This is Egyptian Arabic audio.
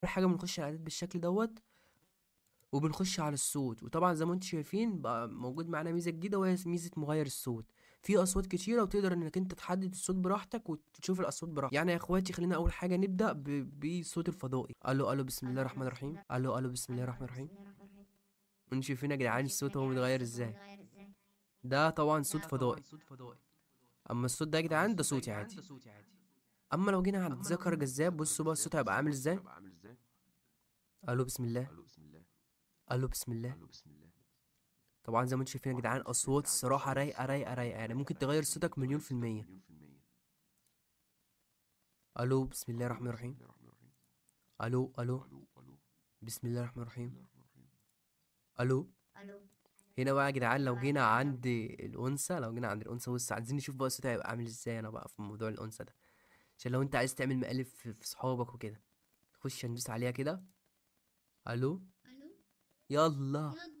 حاجه بنخش على الاعداد بالشكل دوت وبنخش على الصوت وطبعا زي ما انتم شايفين بقى موجود معانا ميزه جديده وهي ميزه مغير الصوت في اصوات كتيره وتقدر انك انت تحدد الصوت براحتك وتشوف الاصوات براحتك يعني يا اخواتي خلينا اول حاجه نبدا ب- بالصوت الفضائي الو الو بسم الله الرحمن الرحيم الو الو بسم الله الرحمن الرحيم انتوا شايفين يا جدعان الصوت هو متغير ازاي ده طبعا صوت فضائي اما الصوت ده يا جدعان ده صوتي عادي اما لو جينا عند ذكر جذاب بصوا بقى الصوت هيبقى عامل ازاي الو بسم الله الو بسم الله طبعا زي ما انتم شايفين يا جدعان اصوات الصراحه رايقه رايقه رايقه يعني ممكن تغير صوتك مليون في الميه الو بسم الله الرحمن الرحيم الو الو بسم الله الرحمن الرحيم الو هنا بقى يا جدعان لو جينا عند الانثى لو جينا عند الانثى بص عايزين نشوف بقى الصوت هيبقى عامل ازاي انا بقى في موضوع الانثى ده عشان لو انت عايز تعمل مقالب في في صحابك وكده خش ندوس عليها كده الو الو يلا يلا